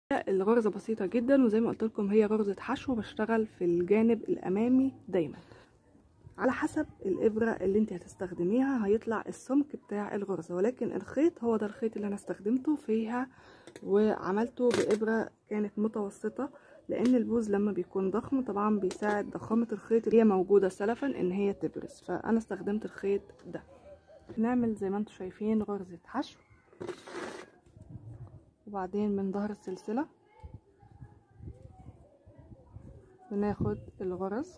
الغرزة بسيطة جدا وزي ما قلت لكم هي غرزة حشو بشتغل في الجانب الأمامي دايما على حسب الإبرة اللي انت هتستخدميها هيطلع السمك بتاع الغرزة ولكن الخيط هو ده الخيط اللي أنا استخدمته فيها وعملته بإبرة كانت متوسطة لأن البوز لما بيكون ضخم طبعا بيساعد ضخامة الخيط اللي هي موجودة سلفا إن هي تبرز فأنا استخدمت الخيط ده نعمل زي ما انتم شايفين غرزة حشو وبعدين من ظهر السلسلة بناخد الغرز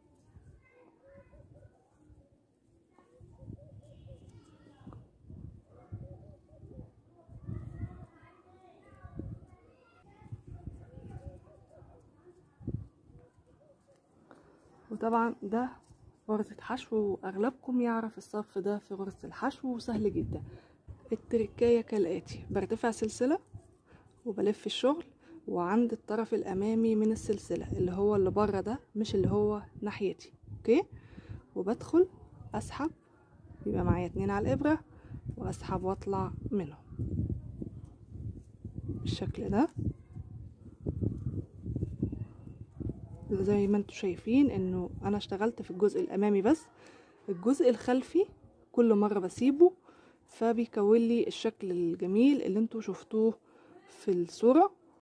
وطبعا ده غرزة حشو واغلبكم يعرف الصف ده في غرزة الحشو وسهل جدا التركاية كالآتي برتفع سلسلة وبلف الشغل وعند الطرف الامامي من السلسلة اللي هو اللي بره ده مش اللي هو ناحيتي اوكي وبدخل اسحب يبقى معايا اتنين على الابرة واسحب واطلع منهم بالشكل ده زي ما انتم شايفين انه انا اشتغلت في الجزء الامامي بس الجزء الخلفي كل مرة بسيبه فبيكون لي الشكل الجميل اللي انتوا شفتوه في الصورة